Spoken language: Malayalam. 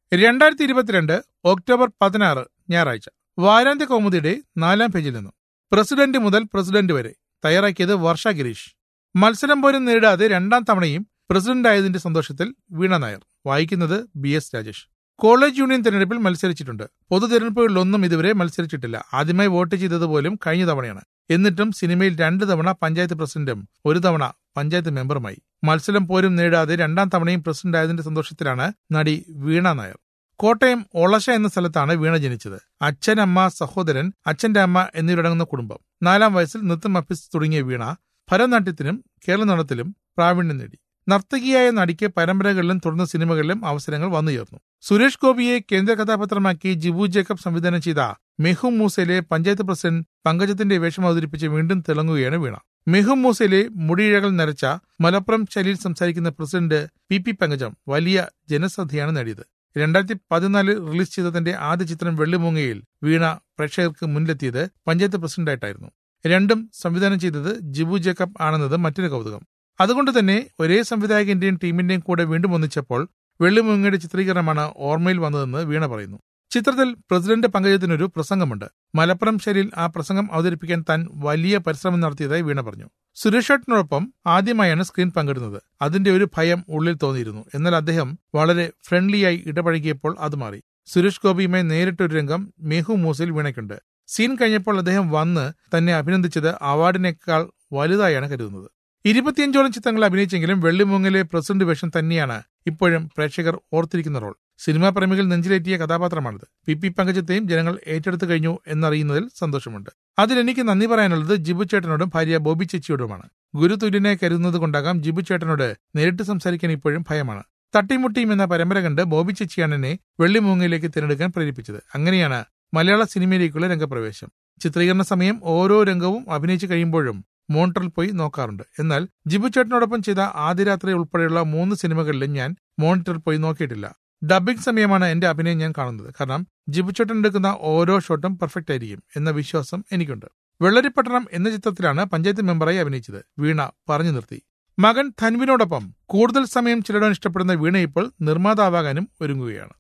രണ്ടായിരത്തി ഇരുപത്തിരണ്ട് ഒക്ടോബർ പതിനാറ് ഞായറാഴ്ച വാരാന്ത്യ കൗമുദിയുടെ നാലാം പേജിൽ നിന്നും പ്രസിഡന്റ് മുതൽ പ്രസിഡന്റ് വരെ തയ്യാറാക്കിയത് വർഷ ഗിരീഷ് മത്സരം പോലും നേരിടാതെ രണ്ടാം തവണയും പ്രസിഡന്റായതിന്റെ സന്തോഷത്തിൽ വീണ നായർ വായിക്കുന്നത് B S Rajesh college union തെരഞ്ഞെടുപ്പിൽ മത്സരിച്ചിട്ടുണ്ട് പൊതു തെരഞ്ഞെടുപ്പുകളിലൊന്നും ഇതുവരെ മത്സരിച്ചിട്ടില്ല ആദ്യമായി വോട്ട് ചെയ്തത് പോലും കഴിഞ്ഞ തവണയാണ് എന്നിട്ടും സിനിമയിൽ രണ്ട് തവണ പഞ്ചായത്ത് പ്രസിഡന്റും ഒരു തവണ പഞ്ചായത്ത് മെമ്പറുമായി മത്സരം പോലും നേടാതെ രണ്ടാം തവണയും പ്രസിഡന്റായതിന്റെ സന്തോഷത്തിലാണ് നടി വീണ നായർ കോട്ടയം ഒളശ എന്ന സ്ഥലത്താണ് വീണ ജനിച്ചത് അച്ഛൻ അമ്മ സഹോദരൻ അച്ഛന്റെ അമ്മ എന്നിവരടങ്ങുന്ന കുടുംബം നാലാം വയസ്സിൽ നൃത്തം അഭ്യസിച്ച് തുടങ്ങിയ വീണ ഭരതനാട്യത്തിനും കേരള നടനത്തിലും പ്രാവീണ്യം നേടി നർത്തകിയായ നടിക്ക് പരമ്പരകളിലും തുടർന്ന് സിനിമകളിലും അവസരങ്ങൾ വന്നുചേർന്നു സുരേഷ് ഗോപിയെ കേന്ദ്ര കഥാപാത്രമാക്കി ജിബു ജേക്കബ് സംവിധാനം ചെയ്ത മെഹും മൂസയിലെ പഞ്ചായത്ത് പ്രസിഡന്റ് പങ്കജത്തിന്റെ വേഷം അവതരിപ്പിച്ച് വീണ്ടും തിളങ്ങുകയാണ് വീണ മെഹും മൂസയിലെ മുടിയിഴകൾ നരച്ച മലപ്പുറം ശൈലിയിൽ സംസാരിക്കുന്ന പ്രസിഡന്റ് പി പി പങ്കജം വലിയ ജനശ്രദ്ധയാണ് നേടിയത് രണ്ടായിരത്തി പതിനാലിൽ റിലീസ് ചെയ്ത തന്റെ ആദ്യ ചിത്രം വെള്ളിമൂങ്ങയിൽ വീണ പ്രേക്ഷകർക്ക് മുന്നിലെത്തിയത് പഞ്ചായത്ത് പ്രസിഡന്റായിട്ടായിരുന്നു രണ്ടും സംവിധാനം ചെയ്തത് ജിബു ജേക്കബ് ആണെന്നത് മറ്റൊരു കൗതുകം അതുകൊണ്ട് തന്നെ ഒരേ സംവിധായകന്റെയും ടീമിന്റെയും കൂടെ വീണ്ടും ഒന്നിച്ചപ്പോൾ വെള്ളിമൂങ്ങയുടെ ചിത്രീകരണമാണ് ഓർമ്മയിൽ വന്നതെന്ന് വീണ പറയുന്നു ചിത്രത്തിൽ പ്രസിഡന്റ് പങ്കജത്തിനൊരു പ്രസംഗമുണ്ട് മലപ്പുറം ശൈലിയിൽ ആ പ്രസംഗം അവതരിപ്പിക്കാൻ താൻ വലിയ പരിശ്രമം നടത്തിയതായി വീണ പറഞ്ഞു സുരേഷ് ഷട്ടിനൊപ്പം ആദ്യമായാണ് സ്ക്രീൻ പങ്കിടുന്നത് അതിന്റെ ഒരു ഭയം ഉള്ളിൽ തോന്നിയിരുന്നു എന്നാൽ അദ്ദേഹം വളരെ ഫ്രണ്ട്ലിയായി ഇടപഴകിയപ്പോൾ അത് മാറി സുരേഷ് ഗോപിയുമായി നേരിട്ടൊരു രംഗം മെഹു മൂസിൽ വീണയ്ക്കുണ്ട് സീൻ കഴിഞ്ഞപ്പോൾ അദ്ദേഹം വന്ന് തന്നെ അഭിനന്ദിച്ചത് അവാർഡിനേക്കാൾ വലുതായാണ് കരുതുന്നത് ഇരുപത്തിയഞ്ചോളം ചിത്രങ്ങൾ അഭിനയിച്ചെങ്കിലും വെള്ളിമൂങ്ങിലെ പ്രസിഡന്റ് വേഷം തന്നെയാണ് ഇപ്പോഴും പ്രേക്ഷകർ ഓർത്തിരിക്കുന്ന റോൾ സിനിമാ പ്രേമികൾ നെഞ്ചിലേറ്റിയ കഥാപാത്രമാണിത് പി പി പങ്കജത്തെയും ജനങ്ങൾ ഏറ്റെടുത്തു കഴിഞ്ഞു എന്നറിയുന്നതിൽ സന്തോഷമുണ്ട് അതിൽ എനിക്ക് നന്ദി പറയാനുള്ളത് ജിബു ചേട്ടനോടും ഭാര്യ ബോബി ചേച്ചിയോടുമാണ് ഗുരുതുല്യനെ കരുതുന്നത് കൊണ്ടാകാം ജിബു ചേട്ടനോട് നേരിട്ട് സംസാരിക്കാൻ ഇപ്പോഴും ഭയമാണ് തട്ടിമുട്ടിയും എന്ന പരമ്പര കണ്ട് ബോബി ചേച്ചിയാണ് എന്നെ വെള്ളിമൂങ്ങയിലേക്ക് തിരഞ്ഞെടുക്കാൻ പ്രേരിപ്പിച്ചത് അങ്ങനെയാണ് മലയാള സിനിമയിലേക്കുള്ള രംഗപ്രവേശം ചിത്രീകരണ സമയം ഓരോ രംഗവും അഭിനയിച്ചു കഴിയുമ്പോഴും മോണിറ്ററിൽ പോയി നോക്കാറുണ്ട് എന്നാൽ ജിബു ചേട്ടനോടൊപ്പം ചെയ്ത ആദ്യ രാത്രി ഉൾപ്പെടെയുള്ള മൂന്ന് സിനിമകളിലും ഞാൻ മോണിറ്ററിൽ പോയി നോക്കിയിട്ടില്ല ഡബിംഗ് സമയമാണ് എന്റെ അഭിനയം ഞാൻ കാണുന്നത് കാരണം ജിബു ചേട്ടൻ എടുക്കുന്ന ഓരോ ഷോട്ടും പെർഫെക്റ്റ് ആയിരിക്കും എന്ന വിശ്വാസം എനിക്കുണ്ട് വെള്ളരിപ്പട്ടണം എന്ന ചിത്രത്തിലാണ് പഞ്ചായത്ത് മെമ്പറായി അഭിനയിച്ചത് വീണ പറഞ്ഞു നിർത്തി മകൻ ധൻവിനോടൊപ്പം കൂടുതൽ സമയം ചിലടാൻ ഇഷ്ടപ്പെടുന്ന വീണ ഇപ്പോൾ നിർമ്മാതാവാകാനും ഒരുങ്ങുകയാണ്